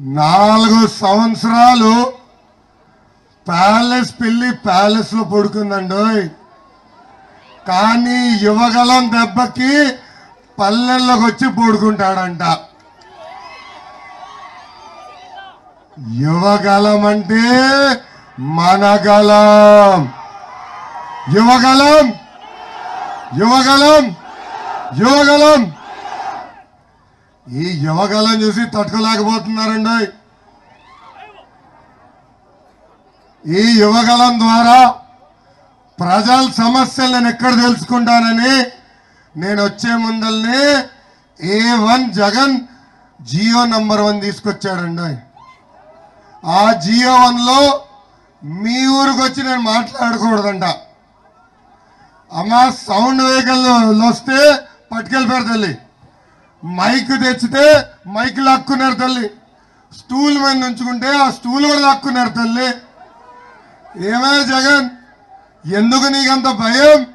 నాలుగు సంవత్సరాలు ప్యాలెస్ పెళ్లి ప్యాలెస్ లో పడుకుందండి కానీ యువగలం దెబ్బకి పల్లెల్లోకి వచ్చి పడుకుంటాడంట యువగలం అంటే మనగలం యువగలం యువగలం యువగలం ఈ యువగలం చూసి తట్టుకోలేకపోతున్నారండి ఈ యువగలం ద్వారా ప్రజల సమస్యలు నేను ఎక్కడ తెలుసుకుంటానని నేను వచ్చే ముందల్ని A one Jagan Jio number one తీసుకొచ్చాడండి ఆ జియో వన్లో మీ ఊరికి వచ్చి నేను మాట్లాడకూడదంట అమ్మ సౌండ్ వెహికల్ వస్తే పట్టుకెళ్ళిపోయారు తల్లి మైక్ తెచ్చితే మైక్ లాక్కున్నారు తల్లి స్టూల్ మీద ఉంచుకుంటే ఆ స్టూల్ కూడా లాక్కున్నారు తల్లి ఏమే జగన్ ఎందుకు నీకంత భయం